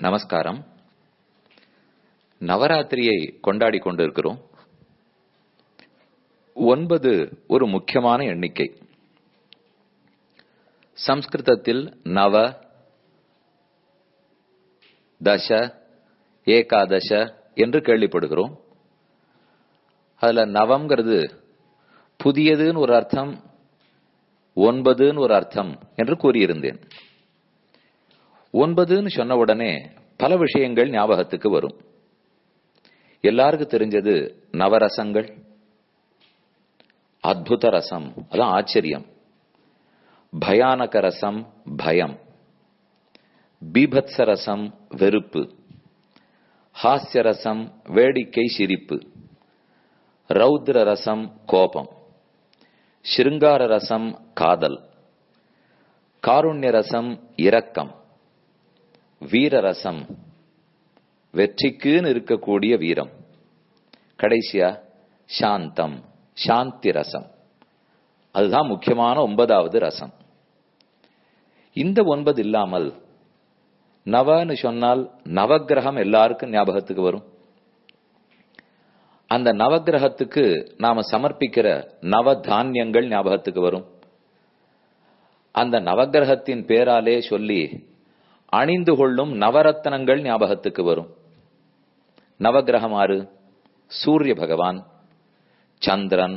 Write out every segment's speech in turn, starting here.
நமஸ்காரம் நவராத்திரியை கொண்டாடி கொண்டிருக்கிறோம் ஒன்பது ஒரு முக்கியமான எண்ணிக்கை சம்ஸ்கிருதத்தில் நவ தச ஏகாதச என்று கேள்விப்படுகிறோம் அதுல நவம்ங்கிறது புதியதுன்னு ஒரு அர்த்தம் ஒன்பதுன்னு ஒரு அர்த்தம் என்று கூறியிருந்தேன் ஒன்பதுன்னு சொன்ன உடனே பல விஷயங்கள் ஞாபகத்துக்கு வரும் எல்லாருக்கும் தெரிஞ்சது நவரசங்கள் அத்புத ரசம் அதான் ஆச்சரியம் பயானக ரசம் பயம் பீபத்ச ரசம் வெறுப்பு ஹாஸ்ய ரசம் வேடிக்கை சிரிப்பு ரௌத்ர ரசம் கோபம் சிருங்கார ரசம் காதல் காருண்ய ரசம் இரக்கம் வீரரசம் வெற்றிக்குன்னு இருக்கக்கூடிய வீரம் கடைசியா சாந்தம் சாந்தி ரசம் அதுதான் முக்கியமான ஒன்பதாவது ரசம் இந்த ஒன்பது இல்லாமல் நவன்னு சொன்னால் நவகிரகம் எல்லாருக்கும் ஞாபகத்துக்கு வரும் அந்த நவகிரகத்துக்கு நாம சமர்ப்பிக்கிற நவ தானியங்கள் ஞாபகத்துக்கு வரும் அந்த நவகிரகத்தின் பேராலே சொல்லி அணிந்து கொள்ளும் நவரத்தனங்கள் ஞாபகத்துக்கு வரும் நவகிரகம் ஆறு சூரிய பகவான் சந்திரன்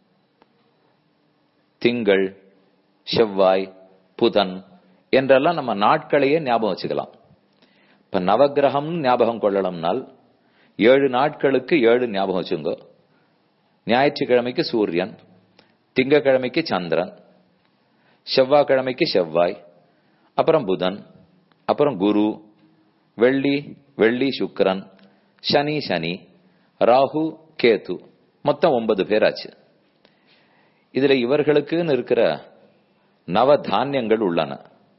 திங்கள் செவ்வாய் புதன் என்றெல்லாம் நம்ம நாட்களையே ஞாபகம் வச்சுக்கலாம் இப்ப நவகிரகம் ஞாபகம் கொள்ளணும்னால் ஏழு நாட்களுக்கு ஏழு ஞாபகம் வச்சுங்க ஞாயிற்றுக்கிழமைக்கு சூரியன் திங்கக்கிழமைக்கு சந்திரன் செவ்வாய்க்கிழமைக்கு செவ்வாய் அப்புறம் புதன் அப்புறம் குரு வெள்ளி வெள்ளி சுக்கரன் சனி சனி ராகு கேது மொத்தம் ஒன்பது பேராச்சு இதுல இவர்களுக்குன்னு இருக்கிற நவ தானியங்கள் உள்ளன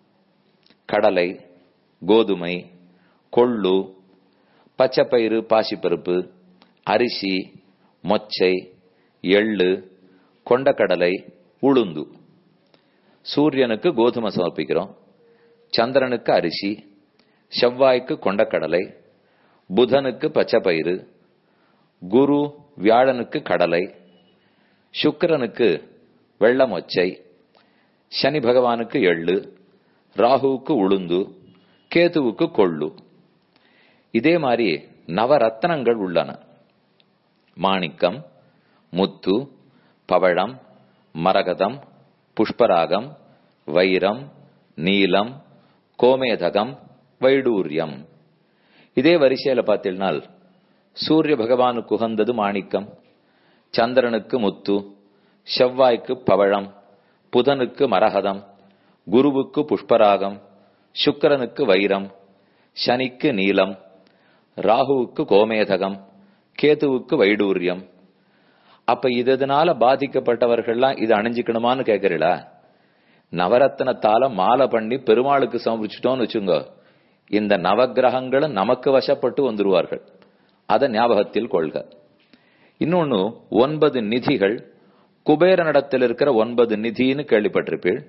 கடலை கோதுமை கொள்ளு பச்சைப்பயிறு பாசிப்பருப்பு அரிசி மொச்சை எள்ளு கொண்டக்கடலை உளுந்து சூரியனுக்கு கோதுமை சமர்ப்பிக்கிறோம் சந்திரனுக்கு அரிசி செவ்வாய்க்கு கொண்டக்கடலை புதனுக்கு பச்சைப்பயிறு குரு வியாழனுக்கு கடலை சுக்கரனுக்கு வெள்ள மொச்சை சனி பகவானுக்கு எள்ளு ராகுவுக்கு உளுந்து கேதுவுக்கு கொள்ளு இதே மாதிரி நவரத்தனங்கள் உள்ளன மாணிக்கம் முத்து பவழம் மரகதம் புஷ்பராகம் வைரம் நீலம் கோமேதகம் வைடூரியம் இதே வரிசையில பார்த்தீங்கன்னால் சூரிய பகவானுக்கு உகந்தது மாணிக்கம் சந்திரனுக்கு முத்து செவ்வாய்க்கு பவழம் புதனுக்கு மரகதம் குருவுக்கு புஷ்பராகம் சுக்கரனுக்கு வைரம் சனிக்கு நீலம் ராகுவுக்கு கோமேதகம் கேதுவுக்கு வைடூரியம் அப்ப இதனால பாதிக்கப்பட்டவர்கள்லாம் இது அணிஞ்சுக்கணுமான்னு கேக்குறீங்களா நவரத்னத்தால மாலை பண்ணி பெருமாளுக்கு சமர்ப்பிச்சிட்டோம்னு வச்சுங்க இந்த நவகிரகங்களும் நமக்கு வசப்பட்டு வந்துருவார்கள் அதை ஞாபகத்தில் கொள்க இன்னொன்னு ஒன்பது நிதிகள் குபேரனிடத்தில் இருக்கிற ஒன்பது நிதின்னு கேள்விப்பட்டிருப்பீள்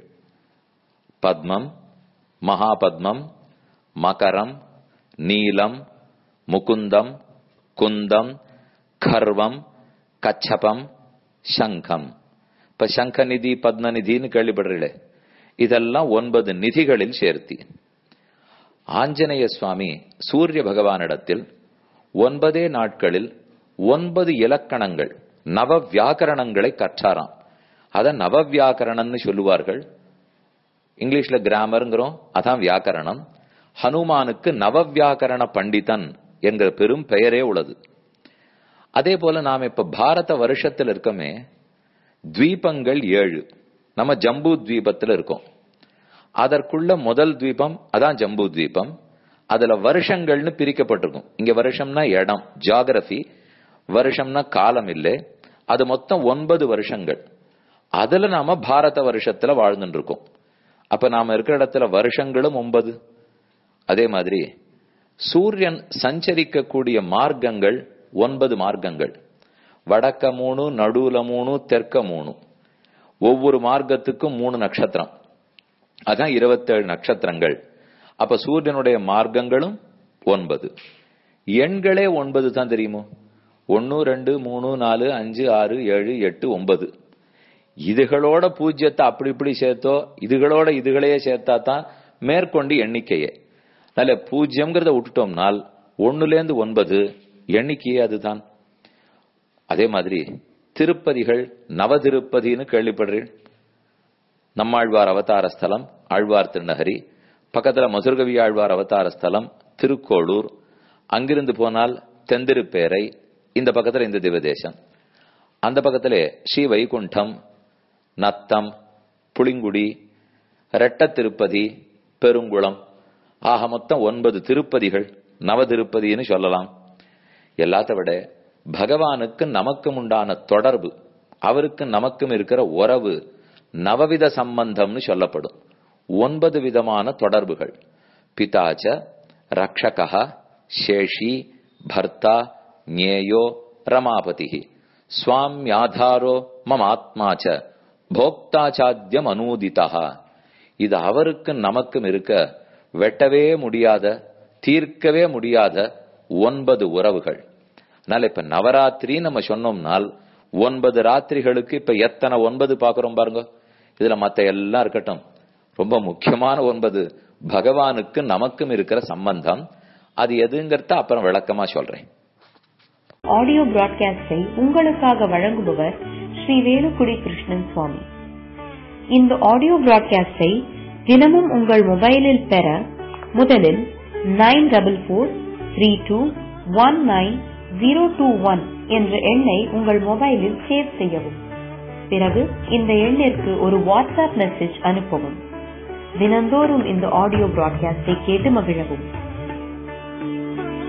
பத்மம் மகாபத்மம் மகரம் நீலம் முகுந்தம் குந்தம் கர்வம் கச்சபம் சங்கம் இப்ப சங்க நிதி பத்ம நிதின்னு கேள்விப்படுறீங்களே இதெல்லாம் ஒன்பது நிதிகளில் சேர்த்தி ஆஞ்சநேய சுவாமி சூரிய பகவானிடத்தில் ஒன்பதே நாட்களில் ஒன்பது இலக்கணங்கள் நவ வியாக்கரணங்களை கற்றாராம் அத நவ வியாக்கரணம்னு சொல்லுவார்கள் இங்கிலீஷ்ல கிராமருங்கிறோம் அதான் வியாக்கரணம் ஹனுமானுக்கு நவ வியாக்கரண பண்டிதன் என்கிற பெரும் பெயரே உள்ளது அதே போல நாம் இப்ப பாரத வருஷத்தில் இருக்கோமே துவீபங்கள் ஏழு நம்ம ஜம்பு துவீபத்தில் இருக்கோம் அதற்குள்ள முதல் துவீபம் அதான் ஜம்பு துவீபம் அதுல வருஷங்கள்னு பிரிக்கப்பட்டிருக்கும் இங்க வருஷம்னா இடம் ஜியாகிரபி வருஷம்னா காலம் இல்லை அது மொத்தம் ஒன்பது வருஷங்கள் அதுல நாம பாரத வருஷத்துல வாழ்ந்துட்டு இருக்கோம் அப்ப நாம இருக்கிற இடத்துல வருஷங்களும் ஒன்பது அதே மாதிரி சூரியன் சஞ்சரிக்கக்கூடிய மார்க்கங்கள் ஒன்பது மார்க்கங்கள் வடக்க மூணு நடுவுல மூணு தெற்க மூணு ஒவ்வொரு மார்க்கத்துக்கும் மூணு நட்சத்திரம் அதான் இருபத்தேழு நட்சத்திரங்கள் அப்ப சூரியனுடைய மார்க்கங்களும் ஒன்பது எண்களே ஒன்பது தான் தெரியுமோ ஒன்னு ரெண்டு மூணு நாலு அஞ்சு ஆறு ஏழு எட்டு ஒன்பது இதுகளோட பூஜ்யத்தை அப்படி இப்படி சேர்த்தோ இதுகளோட இதுகளையே சேர்த்தா தான் மேற்கொண்டு எண்ணிக்கையே நல்ல பூஜ்யம்ங்கிறத விட்டுட்டோம்னால் ஒண்ணுலேருந்து ஒன்பது எண்ணிக்கையே அதுதான் அதே மாதிரி திருப்பதிகள் நவதிருப்பதின்னு கேள்விப்படுறீள் நம்மாழ்வார் அவதார ஸ்தலம் ஆழ்வார் திருநகரி பக்கத்துல மதுர்கவி ஆழ்வார் அவதார ஸ்தலம் திருக்கோளூர் அங்கிருந்து போனால் தெந்திருப்பேரை இந்த பக்கத்துல இந்த திவதேசம் அந்த பக்கத்திலே ஸ்ரீ வைகுண்டம் நத்தம் புளிங்குடி ரெட்ட திருப்பதி பெருங்குளம் ஆக மொத்தம் ஒன்பது திருப்பதிகள் நவ திருப்பதின்னு சொல்லலாம் எல்லாத்த விட பகவானுக்கு நமக்கும் உண்டான தொடர்பு அவருக்கு நமக்கும் இருக்கிற உறவு நவவித சம்பந்தம்னு சொல்லப்படும் ஒன்பது விதமான தொடர்புகள் பிதாச்ச ரக்ஷகா சேஷி பர்த்தா ஞேயோ ரமாபதி சுவாமியாதாரோ மம் ஆத்மாச்ச போக்தாச்சாத்தியம் அனூதிதா இது அவருக்கும் நமக்கும் இருக்க வெட்டவே முடியாத தீர்க்கவே முடியாத ஒன்பது உறவுகள் அதனால இப்ப நவராத்திரி நம்ம சொன்னோம்னால் ஒன்பது ராத்திரிகளுக்கு இப்ப எத்தனை ஒன்பது பாக்குறோம் பாருங்க இதுல மத்த எல்லாம் இருக்கட்டும் ரொம்ப முக்கியமான ஒன்பது பகவானுக்கு நமக்கும் இருக்கிற சம்பந்தம் அது எதுங்கிறத அப்புறம் விளக்கமா சொல்றேன் ஆடியோ பிராட்காஸ்டை உங்களுக்காக வழங்குபவர் ஸ்ரீ வேலுக்குடி கிருஷ்ணன் சுவாமி இந்த ஆடியோ பிராட்காஸ்டை தினமும் உங்கள் மொபைலில் பெற முதலில் nine double four three two one nine zero two one என்ற எண்ணை உங்கள் மொபைலில் சேவ் செய்யவும் பிறகு இந்த எண்ணிற்கு ஒரு வாட்ஸ்அப் மெசேஜ் அனுப்பவும் தினந்தோறும் இந்த ஆடியோ பிராட்காஸ்டை கேட்டு மகிழவும்